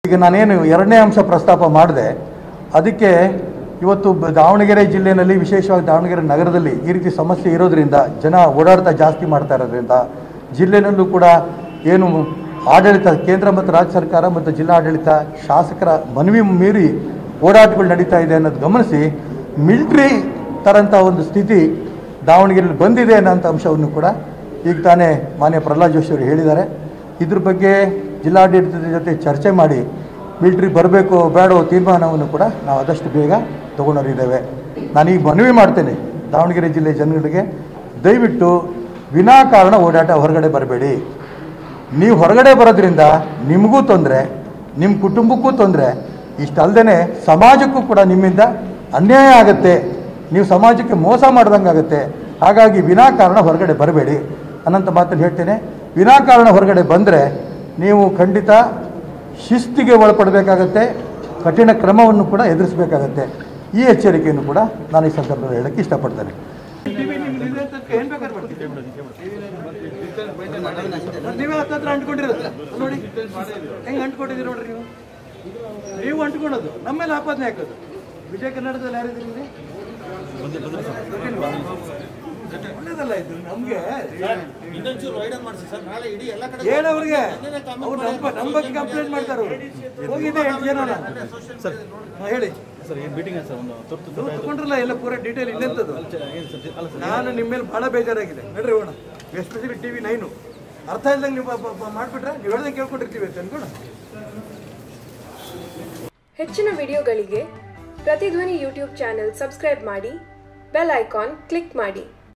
ಈಗ ನಾನೇನು ಎರಡನೇ ಅಂಶ ಪ್ರಸ್ತಾಪ ಮಾಡಿದೆ ಅದಕ್ಕೆ ಇವತ್ತು ಬ- ದಾವಣಗೆರೆ ಜಿಲ್ಲೆಯಲ್ಲಿ ವಿಶೇಷವಾಗಿ ದಾವಣಗೆರೆ ನಗರದಲ್ಲಿ ಈ ರೀತಿ ಸಮಸ್ಯೆ ಇರೋದ್ರಿಂದ ಜನ ಓಡಾಡ್ತಾ ಜಾಸ್ತಿ ಮಾಡ್ತಾ ಇರೋದ್ರಿಂದ ಜಿಲ್ಲೆನಲ್ಲೂ ಕೂಡ ಏನು ಆಡಳಿತ ಕೇಂದ್ರ ಮತ್ತು ರಾಜ್ಯ ಸರ್ಕಾರ ಮತ್ತು ಜಿಲ್ಲಾಡಳಿತ ಶಾಸಕರ ಮನವಿ ಮೀರಿ ಓಡಾಟಗಳು ನಡೀತಾ ಇದೆ ಅನ್ನೋದು ಗಮನಿಸಿ ಮಿಲ್ಟ್ರಿ ತರಂಥ ಒಂದು ಸ್ಥಿತಿ ದಾವಣಗೆರೆಯಲ್ಲಿ ಬಂದಿದೆ ಅನ್ನೋಂಥ ಅಂಶವನ್ನು ಕೂಡ ಈಗ ತಾನೇ ಮಾನ್ಯ ಪ್ರಹ್ಲಾದ್ ಜೋಶಿ ಅವರು ಹೇಳಿದ್ದಾರೆ ಇದ್ರ ಬಗ್ಗೆ ಜಿಲ್ಲಾಡಳಿತದ ಜೊತೆ ಚರ್ಚೆ ಮಾಡಿ ಮಿಲ್ಟ್ರಿ ಬರಬೇಕು ಬೇಡೋ ತೀರ್ಮಾನವನ್ನು ಕೂಡ ನಾವು ಆದಷ್ಟು ಬೇಗ ತೊಗೊಂಡೋರಿದ್ದೇವೆ ನಾನೀಗ ಮನವಿ ಮಾಡ್ತೇನೆ ದಾವಣಗೆರೆ ಜಿಲ್ಲೆ ಜನಗಳಿಗೆ ದಯವಿಟ್ಟು ವಿನಾಕಾರಣ ಓಡಾಟ ಹೊರಗಡೆ ಬರಬೇಡಿ ನೀವು ಹೊರಗಡೆ ಬರೋದ್ರಿಂದ ನಿಮಗೂ ತೊಂದರೆ ನಿಮ್ಮ ಕುಟುಂಬಕ್ಕೂ ತೊಂದರೆ ಇಷ್ಟಲ್ದೇ ಸಮಾಜಕ್ಕೂ ಕೂಡ ನಿಮ್ಮಿಂದ ಅನ್ಯಾಯ ಆಗುತ್ತೆ ನೀವು ಸಮಾಜಕ್ಕೆ ಮೋಸ ಮಾಡ್ದಂಗೆ ಆಗುತ್ತೆ ಹಾಗಾಗಿ ವಿನಾಕಾರಣ ಹೊರಗಡೆ ಬರಬೇಡಿ ಅನ್ನಂಥ ಮಾತನ್ನು ಹೇಳ್ತೇನೆ ವಿನಾಕಾರಣ ಹೊರಗಡೆ ಬಂದರೆ ನೀವು ಖಂಡಿತ ಶಿಸ್ತಿಗೆ ಒಳಪಡಬೇಕಾಗತ್ತೆ ಕಠಿಣ ಕ್ರಮವನ್ನು ಕೂಡ ಎದುರಿಸಬೇಕಾಗತ್ತೆ ಈ ಎಚ್ಚರಿಕೆಯನ್ನು ಕೂಡ ನಾನು ಈ ಸಂದರ್ಭದಲ್ಲಿ ಹೇಳಕ್ಕೆ ಇಷ್ಟಪಡ್ತೇನೆ ನೀವೇ ಹತ್ತತ್ರ ಅಂಟ್ಕೊಂಡಿರೋದು ನೋಡಿ ಹೆಂಗೆ ಅಂಟ್ಕೊಂಡಿದ್ದೀರಿ ನೋಡ್ರಿ ನೀವು ನೀವು ಅಂಟ್ಕೊಳೋದು ನಮ್ಮ ಮೇಲೆ ಆಪಾದನೆ ಹಾಕೋದು ವಿಜಯ ಕನ್ನಡದಲ್ಲಿ ಯಾರಿದ್ದೀರಿ ಇಲ್ಲಿ? ಒಳ್ಳೇದಲ್ಲ ಇದು ನಮ್ಗೆ ಹೇಳವ್ರಿಗೆ ಅವ್ರು ನಮ್ಮ ನಮ್ಮ ಬಗ್ಗೆ ಕಂಪ್ಲೇಂಟ್ ಮಾಡ್ತಾರೆ ಅವ್ರು ಹೋಗಿದೆ ಎಂಟು ಜನ ಹಾ, ಹೇಳಿ ಸರ್ ಏನು ಮೀಟಿಂಗ್ ಸರ್ ಒಂದು ತುರ್ತು ನೀವು ತಗೊಂಡ್ರಲ್ಲ ಎಲ್ಲ ಪೂರ ಡೀಟೇಲ್ ಇಲ್ಲೆಂತದ್ದು ಏನು ಸರ್ ಅಲ್ಲ ಸರ್ ನಾನು ನಿಮ್ಮ ಮೇಲೆ ಬಹಳ ಬೇಜಾರಾಗಿದೆ ನಡ್ರಿ ಹೋಣ ಎಸ್ಪೆಷಲಿ ಟಿ ವಿ ನೈನು ಅರ್ಥ ಇಲ್ದಂಗೆ ನೀವು ಬ- ಬ- ಬ- ಮಾಡ್ಬಿಟ್ರೆ ನೀವು ಹೇಳ್ದಂಗೆ ಕೇಳ್ಕೊಂಡಿರ್ತೀವಿ ಅಂತ ಅನ್ಕೋಣ ಹೆಚ್ಚಿನ ವಿಡಿಯೋಗಳಿಗೆ ಪ್ರತಿಧ್ವನಿ ಯೂಟ್ಯೂಬ್ ಚಾನೆಲ್ ಸಬ್ಸ್ಕ್ರೈಬ್ ಮಾಡಿ ಬೆಲ್ ಐಕಾನ್ ಕ್ಲಿಕ್ ಮಾಡಿ